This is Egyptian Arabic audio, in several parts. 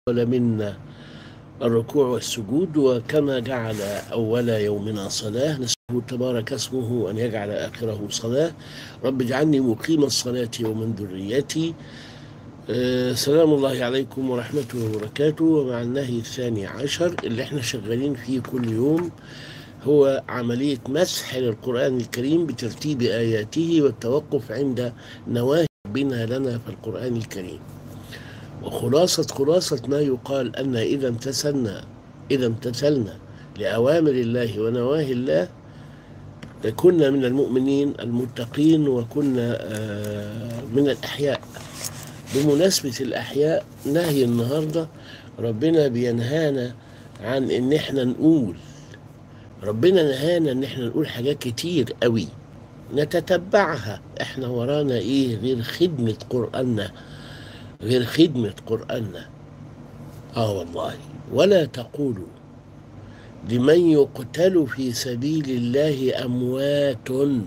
ولا منا الركوع والسجود وكما جعل أول يومنا صلاة نسأله تبارك اسمه أن يجعل آخره صلاة رب اجعلني مقيم الصلاة ومن ذريتي آه سلام الله عليكم ورحمته وبركاته ومع النهي الثاني عشر اللي احنا شغالين فيه كل يوم هو عملية مسح للقرآن الكريم بترتيب آياته والتوقف عند نواهي ربنا لنا في القرآن الكريم وخلاصة خلاصة ما يقال أن إذا امتثلنا إذا امتثلنا لأوامر الله ونواهي الله كنا من المؤمنين المتقين وكنا من الأحياء بمناسبة الأحياء نهي النهاردة ربنا بينهانا عن إن إحنا نقول ربنا نهانا إن إحنا نقول حاجات كتير قوي نتتبعها إحنا ورانا إيه غير خدمة قرآننا غير خدمة قرآننا آه والله ولا تقولوا لمن يقتل في سبيل الله أموات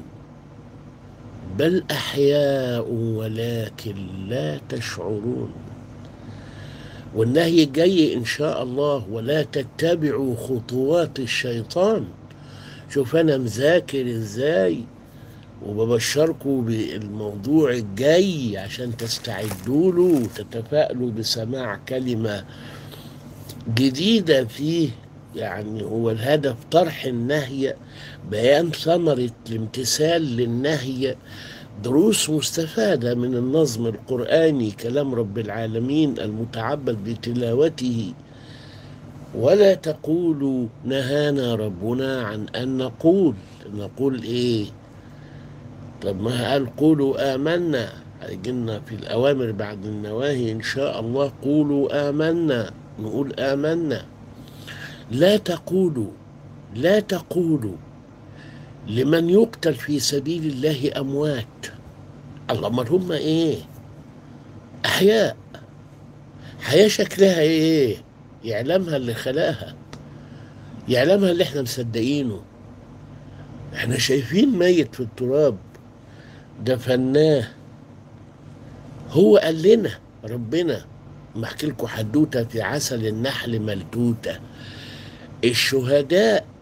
بل أحياء ولكن لا تشعرون والنهي جاي إن شاء الله ولا تتبعوا خطوات الشيطان شوف أنا مذاكر إزاي وببشركم بالموضوع الجاي عشان تستعدوا له وتتفائلوا بسماع كلمة جديدة فيه يعني هو الهدف طرح النهي بيان ثمرة الامتثال للنهي دروس مستفادة من النظم القرآني كلام رب العالمين المتعبد بتلاوته ولا تقولوا نهانا ربنا عن أن نقول نقول إيه طب ما قال قولوا آمنا هيجينا في الأوامر بعد النواهي إن شاء الله قولوا آمنا نقول آمنا لا تقولوا لا تقولوا لمن يقتل في سبيل الله أموات الله ما هم إيه أحياء حياة شكلها إيه يعلمها اللي خلقها يعلمها اللي احنا مصدقينه احنا شايفين ميت في التراب دفناه هو قال لنا ربنا ما احكي لكم حدوته في عسل النحل ملتوته الشهداء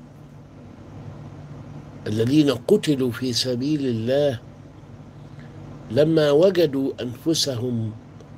الذين قتلوا في سبيل الله لما وجدوا انفسهم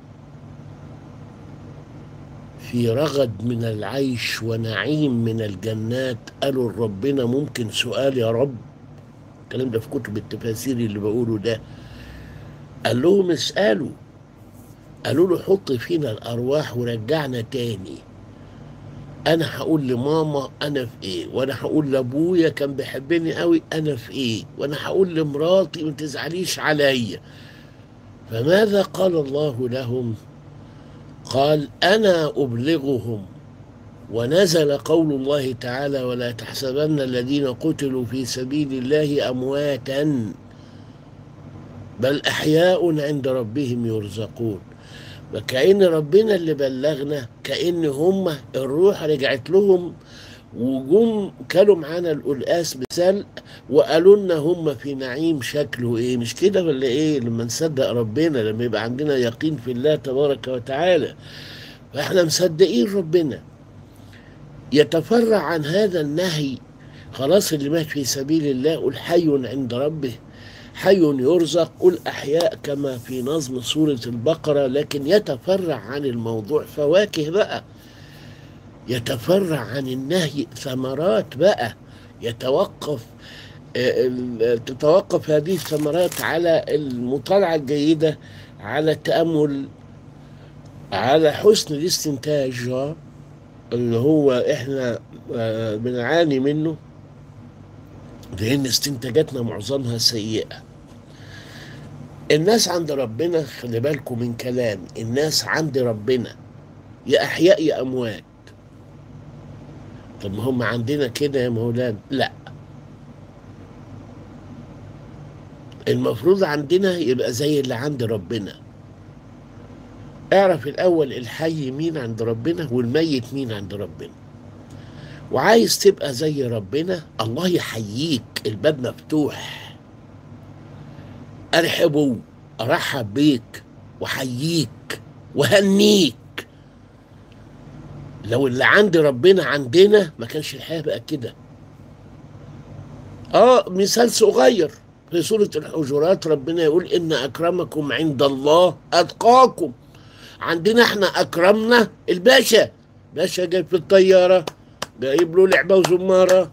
في رغد من العيش ونعيم من الجنات قالوا لربنا ممكن سؤال يا رب الكلام ده في كتب التفاسير اللي بقوله ده قال لهم اسألوا قالوا له حط فينا الأرواح ورجعنا تاني أنا هقول لماما أنا في إيه وأنا هقول لأبويا كان بيحبني قوي أنا في إيه وأنا هقول لمراتي ما تزعليش عليا فماذا قال الله لهم قال أنا أبلغهم ونزل قول الله تعالى ولا تحسبن الذين قتلوا في سبيل الله امواتا بل احياء عند ربهم يرزقون وكأن ربنا اللي بلغنا كأن هم الروح رجعت لهم وجم كلوا معانا القلقاس بسلق وقالوا لنا هم في نعيم شكله ايه مش كده ولا ايه لما نصدق ربنا لما يبقى عندنا يقين في الله تبارك وتعالى فاحنا مصدقين ربنا يتفرع عن هذا النهي خلاص اللي مات في سبيل الله قل حي عند ربه حي يرزق قل أحياء كما في نظم سورة البقرة لكن يتفرع عن الموضوع فواكه بقى يتفرع عن النهي ثمرات بقى يتوقف تتوقف هذه الثمرات على المطالعة الجيدة على التأمل على حسن الاستنتاج اللي هو احنا بنعاني منه لان استنتاجاتنا معظمها سيئه الناس عند ربنا خلي بالكم من كلام الناس عند ربنا يا احياء يا اموات طب ما هم عندنا كده يا مولانا لا المفروض عندنا يبقى زي اللي عند ربنا اعرف الاول الحي مين عند ربنا والميت مين عند ربنا وعايز تبقى زي ربنا الله يحييك الباب مفتوح ارحبوا ارحب بيك وحييك وهنيك لو اللي عند ربنا عندنا ما كانش الحياة بقى كده اه مثال صغير في سورة الحجرات ربنا يقول إن أكرمكم عند الله أتقاكم عندنا احنا أكرمنا الباشا باشا جايب في الطيارة جايب له لعبة وزمارة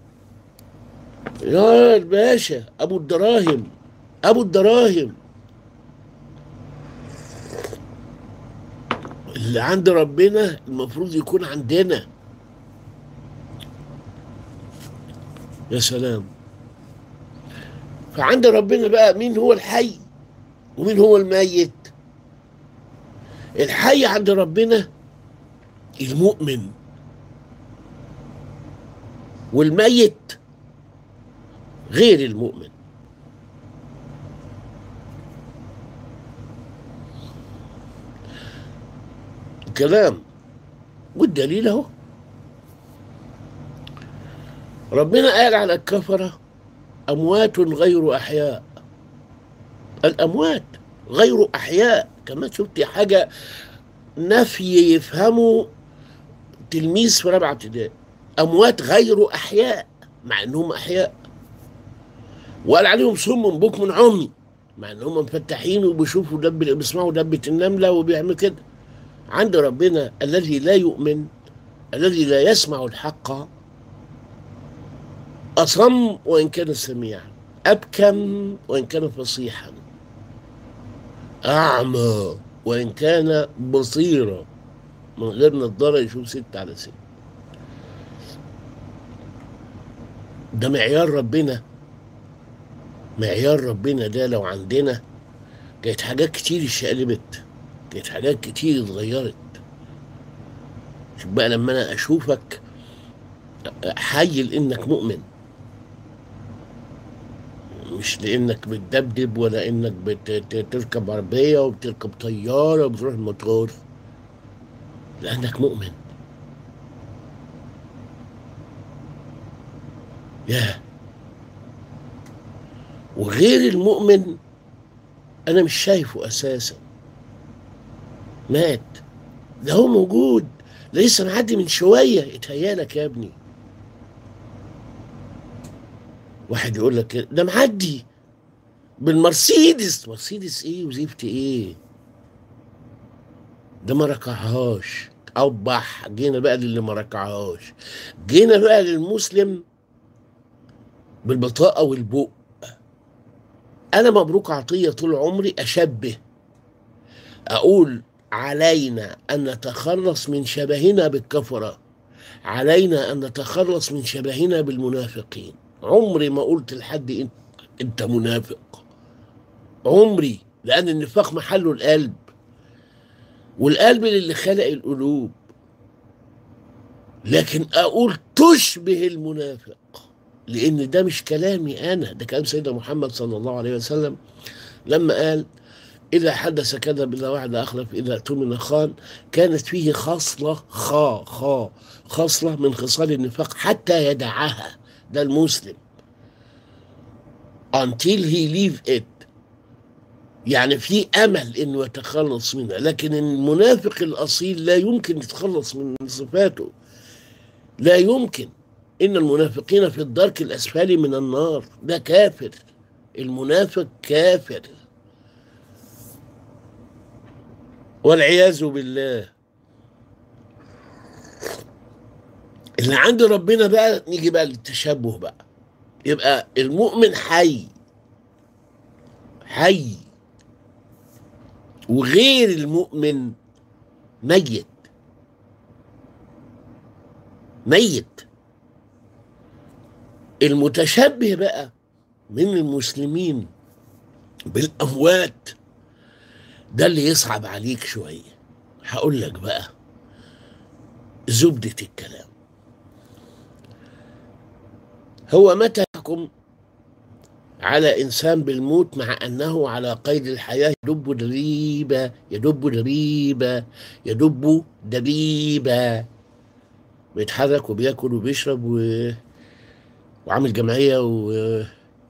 يا الباشا أبو الدراهم أبو الدراهم اللي عند ربنا المفروض يكون عندنا يا سلام فعند ربنا بقى مين هو الحي ومين هو الميت الحي عند ربنا المؤمن والميت غير المؤمن كلام والدليل اهو ربنا قال على الكفرة أموات غير أحياء الأموات غير أحياء كمان شفت حاجة نفي يفهمه تلميذ في رابعة ابتدائي أموات غير أحياء مع إنهم أحياء وقال عليهم صم بكم عمي مع إنهم مفتحين وبيشوفوا دب بيسمعوا دبة النملة وبيعملوا كده عند ربنا الذي لا يؤمن الذي لا يسمع الحق أصم وإن كان سميعا أبكم وإن كان فصيحا أعمى وإن كان بصيرا من غير نظارة يشوف ست على ست ده معيار ربنا معيار ربنا ده لو عندنا كانت حاجات كتير اتشقلبت كانت حاجات كتير اتغيرت شوف بقى لما انا اشوفك حي لانك مؤمن مش لانك بتدبدب ولا انك بتركب عربيه وبتركب طياره وبتروح المطار لانك مؤمن ياه وغير المؤمن انا مش شايفه اساسا مات ده هو موجود لسه معدي من شويه اتهيالك يا ابني واحد يقول لك ده معدي بالمرسيدس مرسيدس ايه وزفت ايه ده ما ركعهاش اوضح جينا بقى للي ما ركعهاش جينا بقى للمسلم بالبطاقه والبؤ انا مبروك عطيه طول عمري اشبه اقول علينا ان نتخلص من شبهنا بالكفره علينا ان نتخلص من شبهنا بالمنافقين عمري ما قلت لحد انت, انت منافق عمري لان النفاق محله القلب والقلب اللي خلق القلوب لكن اقول تشبه المنافق لان ده مش كلامي انا ده كلام سيدنا محمد صلى الله عليه وسلم لما قال إذا حدث كذب إذا وعد أخلف إذا اؤتمن خان كانت فيه خصلة خا خا خصلة من خصال النفاق حتى يدعها ده المسلم until he leave it يعني في أمل إنه يتخلص منها لكن المنافق الأصيل لا يمكن يتخلص من صفاته لا يمكن إن المنافقين في الدرك الأسفل من النار ده كافر المنافق كافر والعياذ بالله اللي عند ربنا بقى نيجي بقى للتشبه بقى يبقى المؤمن حي حي وغير المؤمن ميت ميت المتشبه بقى من المسلمين بالأموات ده اللي يصعب عليك شوية هقول لك بقى زبدة الكلام هو متى يحكم على إنسان بالموت مع أنه على قيد الحياة يدب دبيبة يدب دبيبة يدب دبيبة بيتحرك وبياكل وبيشرب و... وعامل جمعية و...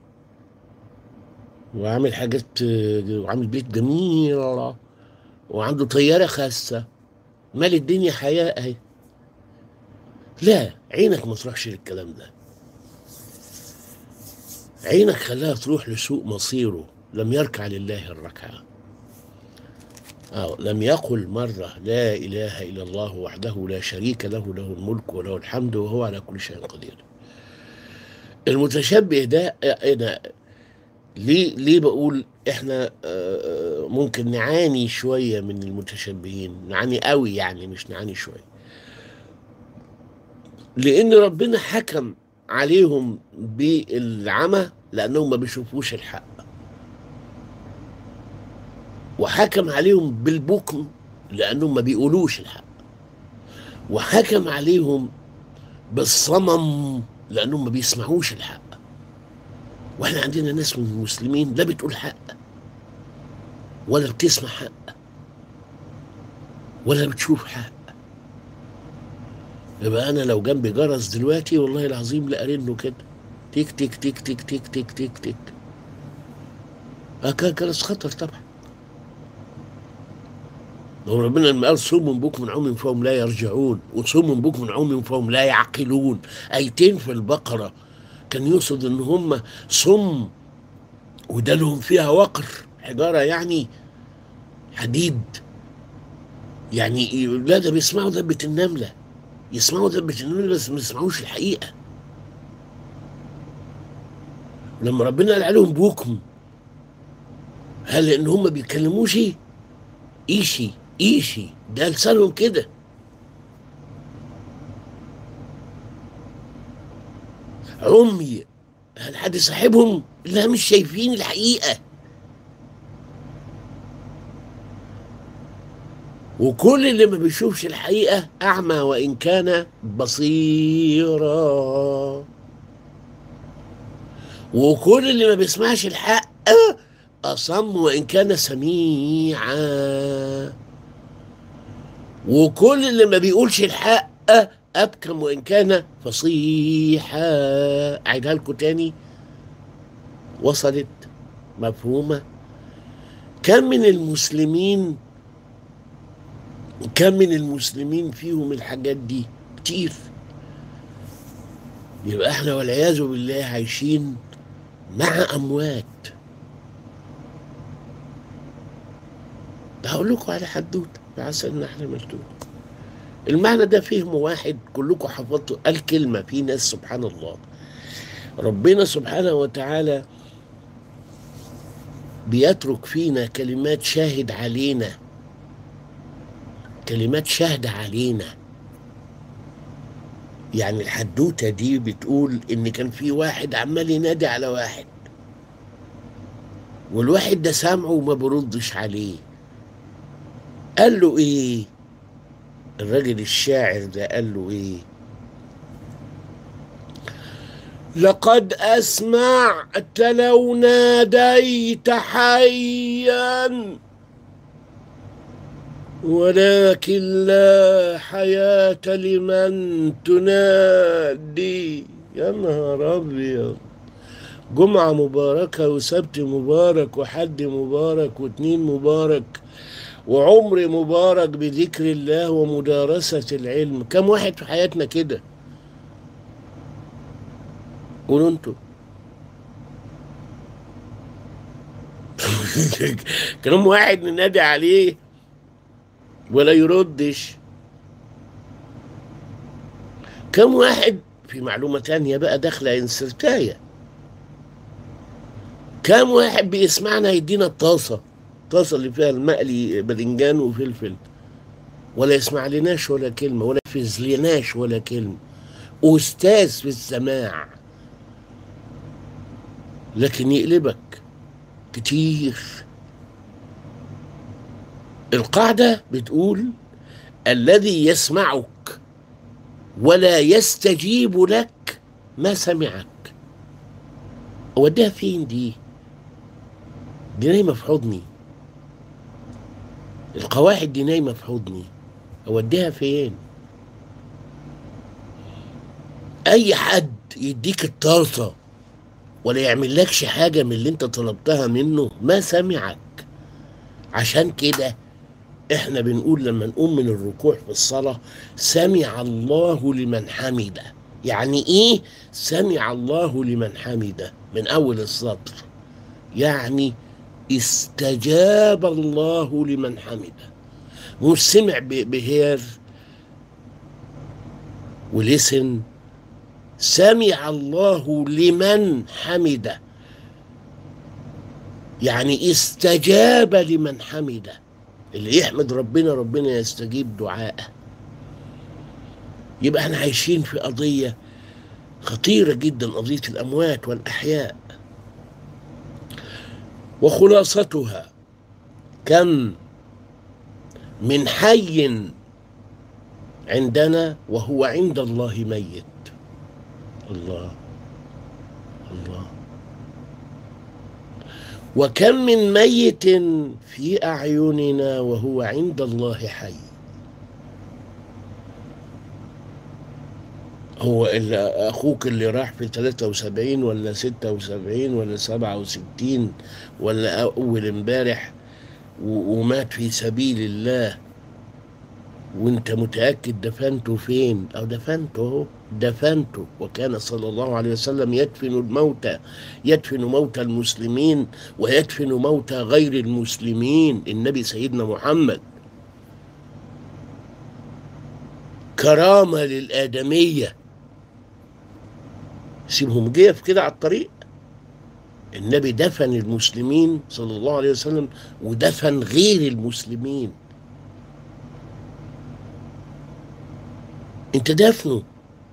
وعامل حاجات وعامل بيت جميل وعنده طيارة خاصة مال الدنيا حياة اهي لا عينك ما تروحش للكلام ده عينك خلاها تروح لسوء مصيره لم يركع لله الركعة أو لم يقل مرة لا إله إلا الله وحده لا شريك له له الملك وله الحمد وهو على كل شيء قدير المتشبه ده أنا ليه ليه بقول احنا آه، ممكن نعاني شويه من المتشبهين نعاني قوي يعني مش نعاني شويه لان ربنا حكم عليهم بالعمى لانهم ما بيشوفوش الحق وحكم عليهم بالبكم لانهم ما بيقولوش الحق وحكم عليهم بالصمم لانهم ما بيسمعوش الحق واحنا عندنا ناس من المسلمين لا بتقول حق ولا بتسمع حق ولا بتشوف حق يبقى انا لو جنبي جرس دلوقتي والله العظيم لارنه كده تيك تيك تيك تيك تيك تيك تيك تيك اه كان جرس خطر طبعا لو ربنا لما قال صم بكم من عمي فهم لا يرجعون وصم بكم من عمي فهم لا يعقلون ايتين في البقره كان يقصد ان هم صم وده لهم فيها وقر حجاره يعني حديد يعني لا ده بيسمعوا دبة النملة يسمعوا دبة النملة بس ما يسمعوش الحقيقة لما ربنا قال عليهم بوكم هل لان هم بيتكلموش ايشي ايشي ده لسانهم كده عمي هل حد صاحبهم لا مش شايفين الحقيقة وكل اللي ما بيشوفش الحقيقة أعمى وإن كان بصيرا وكل اللي ما بيسمعش الحق أصم وإن كان سميعا وكل اللي ما بيقولش الحق أبكم وإن كان فصيحا أعيدها لكم تاني وصلت مفهومة كم من المسلمين كم من المسلمين فيهم الحاجات دي كتير يبقى احنا والعياذ بالله عايشين مع أموات هقول لكم على حدوته بعسل النحل مكتوب المعنى ده فهمه واحد كلكم حفظتوا قال كلمة في ناس سبحان الله ربنا سبحانه وتعالى بيترك فينا كلمات شاهد علينا كلمات شاهدة علينا يعني الحدوتة دي بتقول إن كان في واحد عمال ينادي على واحد والواحد ده سامعه وما بردش عليه قال له إيه الراجل الشاعر ده قال له ايه لقد اسمعت لو ناديت حيا ولكن لا حياة لمن تنادي يا نهار أبيض جمعة مباركة وسبت مبارك وحد مبارك واتنين مبارك وعمر مبارك بذكر الله ومدارسة العلم كم واحد في حياتنا كده قولوا انتوا كم واحد ننادي عليه ولا يردش كم واحد في معلومة تانية بقى داخلة انسرتاية كم واحد بيسمعنا يدينا الطاسة الطاسة اللي فيها المقلي باذنجان وفلفل ولا يسمع لناش ولا كلمة ولا يفز لناش ولا كلمة أستاذ في السماع لكن يقلبك كتير القاعدة بتقول الذي يسمعك ولا يستجيب لك ما سمعك أوديها فين دي دي نايمة في حضني القواعد دي نايمة في حضني أوديها فين أي حد يديك الطرطة ولا يعمل لكش حاجة من اللي انت طلبتها منه ما سمعك عشان كده احنا بنقول لما نقوم من الركوع في الصلاة سمع الله لمن حمده يعني ايه سمع الله لمن حمده من اول السطر يعني استجاب الله لمن حمده مش سمع بهير ولسن سمع الله لمن حمده يعني استجاب لمن حمده اللي يحمد ربنا ربنا يستجيب دعاءه يبقى احنا عايشين في قضية خطيرة جدا قضية الأموات والأحياء وخلاصتها كم من حي عندنا وهو عند الله ميت الله الله وكم من ميت في أعيننا وهو عند الله حي هو اللي أخوك اللي راح في 73 ولا 76 ولا 67 ولا أول امبارح ومات في سبيل الله وانت متأكد دفنته فين أو دفنته هو دفنته وكان صلى الله عليه وسلم يدفن الموتى يدفن موتى المسلمين ويدفن موتى غير المسلمين النبي سيدنا محمد كرامة للآدمية سيبهم جيف كده على الطريق النبي دفن المسلمين صلى الله عليه وسلم ودفن غير المسلمين انت دفنه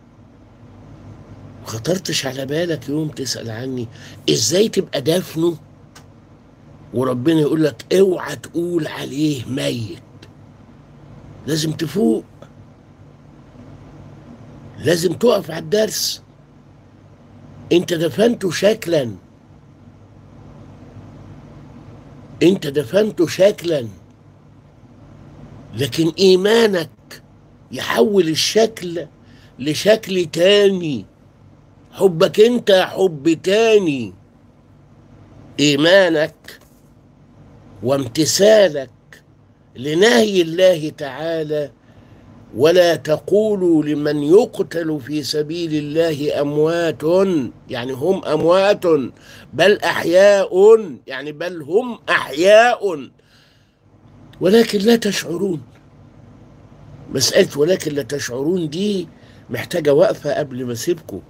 خطرتش على بالك يوم تسأل عني ازاي تبقى دفنه وربنا يقول لك اوعى تقول عليه ميت لازم تفوق لازم تقف على الدرس انت دفنته شكلا انت دفنته شكلا لكن ايمانك يحول الشكل لشكل تاني حبك انت حب تاني ايمانك وامتثالك لنهي الله تعالى ولا تقولوا لمن يقتل في سبيل الله اموات يعني هم اموات بل احياء يعني بل هم احياء ولكن لا تشعرون مساله ولكن لا تشعرون دي محتاجه وقفه قبل ما اسيبكم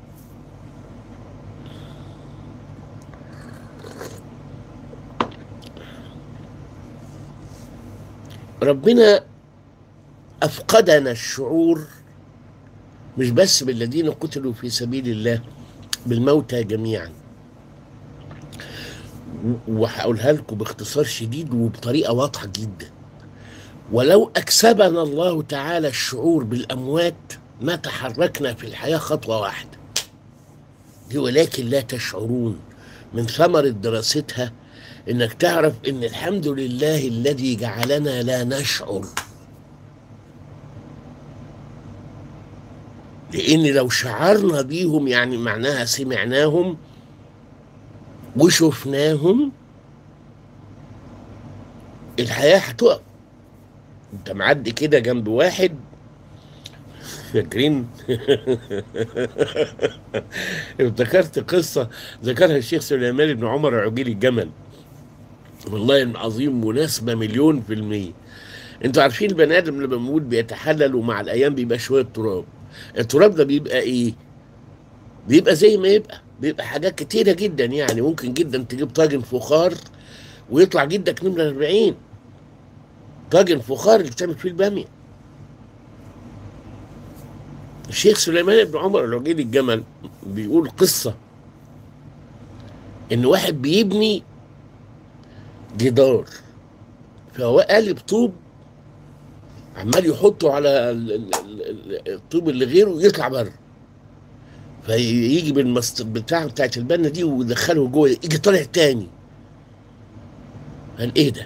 ربنا أفقدنا الشعور مش بس بالذين قتلوا في سبيل الله بالموتى جميعا وهقولها لكم باختصار شديد وبطريقة واضحة جدا ولو أكسبنا الله تعالى الشعور بالأموات ما تحركنا في الحياة خطوة واحدة دي ولكن لا تشعرون من ثمرة دراستها انك تعرف ان الحمد لله الذي جعلنا لا نشعر لان لو شعرنا بيهم يعني معناها سمعناهم وشفناهم الحياة هتقف انت معدي كده جنب واحد فاكرين افتكرت قصة ذكرها الشيخ سليمان بن عمر عجيل الجمل والله العظيم مناسبة مليون في المية انتوا عارفين البني ادم لما بيموت بيتحلل ومع الايام بيبقى شوية تراب التراب ده بيبقى ايه بيبقى زي ما يبقى بيبقى حاجات كتيرة جدا يعني ممكن جدا تجيب طاجن فخار ويطلع جدك نمرة 40 طاجن فخار اللي بتعمل فيه البامية الشيخ سليمان بن عمر العجيل الجمل بيقول قصة ان واحد بيبني جدار فهو قالب طوب عمال يحطه على الطوب اللي غيره يطلع بره فيجي بالمسط بتاع بتاعت البنا دي ويدخله جوه يجي طالع تاني قال ايه ده؟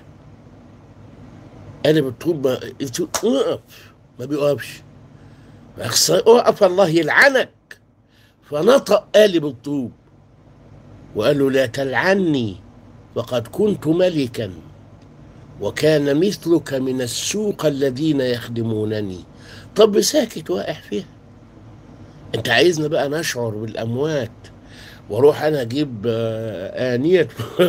قالب الطوب ما اقف ما بيقفش اقف الله يلعنك فنطق قالب الطوب وقال له لا تلعني فقد كنت ملكا وكان مثلك من السوق الذين يخدمونني طب ساكت واقع فيها انت عايزنا بقى نشعر بالاموات واروح انا اجيب آه، انيه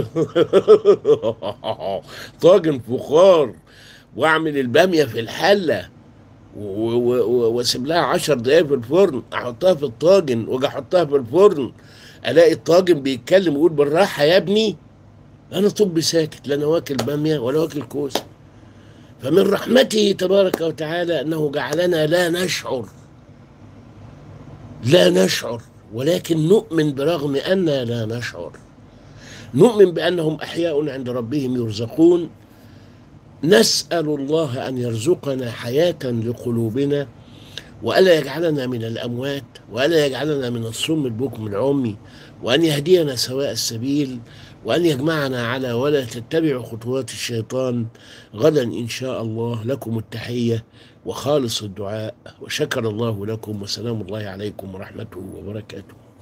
طاجن فخار واعمل الباميه في الحله و- و- و- واسيب لها عشر دقايق في الفرن احطها في الطاجن واجي احطها في الفرن الاقي الطاجن بيتكلم ويقول بالراحه يا ابني انا طب ساكت لا انا واكل باميه ولا واكل كوسه فمن رحمته تبارك وتعالى انه جعلنا لا نشعر لا نشعر ولكن نؤمن برغم أننا لا نشعر نؤمن بأنهم أحياء عند ربهم يرزقون نسأل الله أن يرزقنا حياة لقلوبنا وألا يجعلنا من الأموات وألا يجعلنا من الصم البكم العمي وأن يهدينا سواء السبيل وأن يجمعنا على ولا تتبعوا خطوات الشيطان غدا إن شاء الله لكم التحية وخالص الدعاء وشكر الله لكم وسلام الله عليكم ورحمته وبركاته